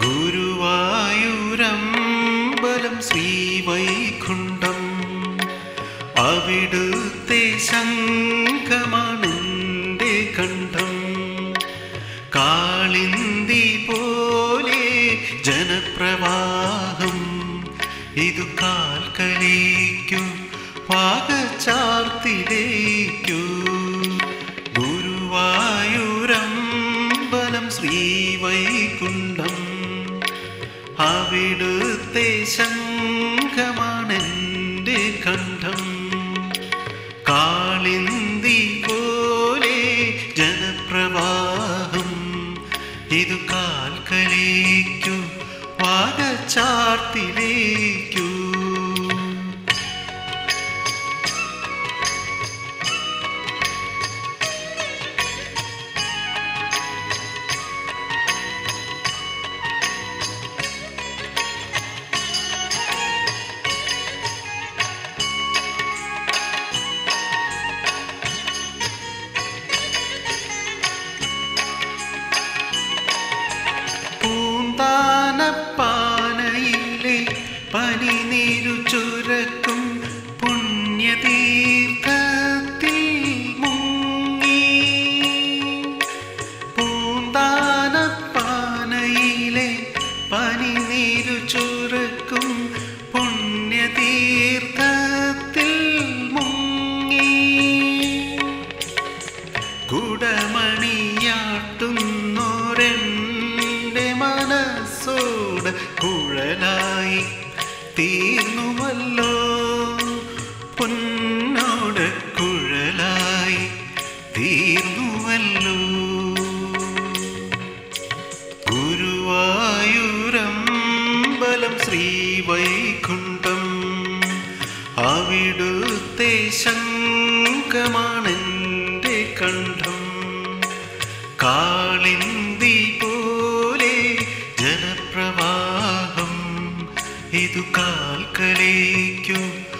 ഗുരുവായൂരമ്പലം ശ്രീവൈകുണ്ഠം അവിടുത്തെ ശംഖമാണെൻ്റെ കണ്ഠം കാളിന്തി പോലെ ജനപ്രവാഹം ഇതു കാൽക്കലേക്കു പാകച്ചാർത്തിലേക്കു ഗുരുവായൂരമ്പലം ശ്രീവൈകുണ്ഠം അവിടുത്തെ ശംഖമാണെൻ്റെ കണ്ഠം കാളിന്തി പോലെ ജനപ്രവാഹം ഇതു കാൽക്കലേക്കു വാഗച്ചാർത്തിലേക്കു പൂന്താനപ്പാനയിലെ പനിനീരു ചുരക്കും പുണ്യതീർത്ഥത്തിൽ മുങ്ങി പൂന്താനപ്പാനയിലെ പനിനീരു ചുരക്കും പുണ്യതീർത്ഥത്തിൽ മുങ്ങി കുടമണിയാട്ടുന്നോരെൻ്റെ മനസ്സോട് കുഴലായി തീർന്നുവല്ലോ പൊന്നോട് കുഴലായി തീർന്നുവല്ലോ ഗുരുവായൂരമ്പലം ശ്രീവൈകുണ്ഠം അവിടുത്തെ ശംഖമാണെൻ്റെ കണ്ഠം കാളിന്തി പോലെ ജനപ്രവാഹം ഇതു കാൽക്കലേക്കു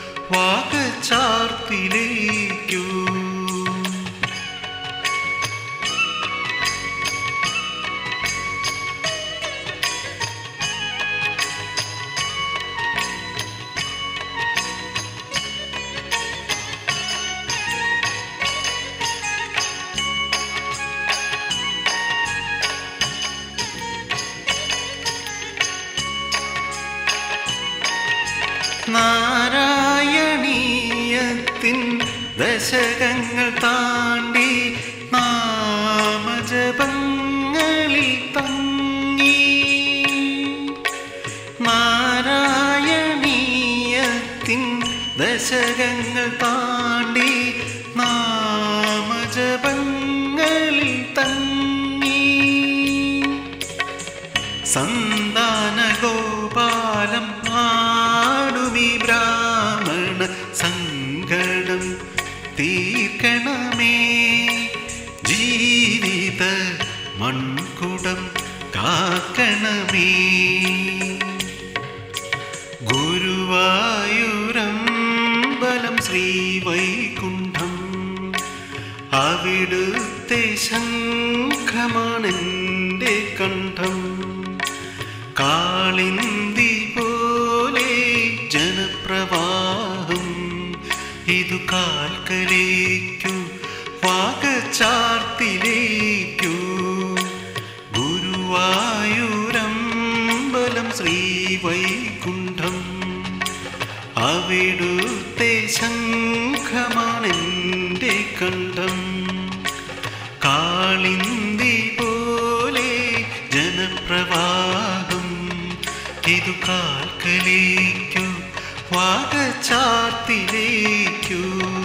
വാഗച്ചാർത്തിലേക്കു നാരായണീയത്തിൻ ദശകങ്ങൾ താണ്ടി നാമജപങ്ങളിൽ തങ്ങി നാരായണീയത്തിൻ ദശകങ്ങൾ താണ്ടി നാമജപങ്ങളിൽ തങ്ങി സന്താന ഗോപാലം ആടുമി ബ്രാഹ്മണ സങ്കടം തീർക്കണമേ ജീവിത മൺകുടം കാക്കണമേ ഗുരുവായൂരമ്പലം ശ്രീവൈകുണ്ഠം അവിടുത്തെ ശംഖമാണെൻ്റെ കണ്ഠം കാളിന്തി പോലെ ജനപ്രവാഹം ഇതു കാൽക്കലേക്കു വാഗച്ചാർത്തിലേക്കു ഗുരുവായൂരമ്പലം ശ്രീവൈകുണ്ഠം അവിടുത്തെ ശംഖമാണെൻ്റെ കണ്ഠം കാളിന്തി പോലെ ജനപ്രവാഹം ഇതു കാൽക്കലേക്കു വാഗച്ചാർത്തിലേക്കു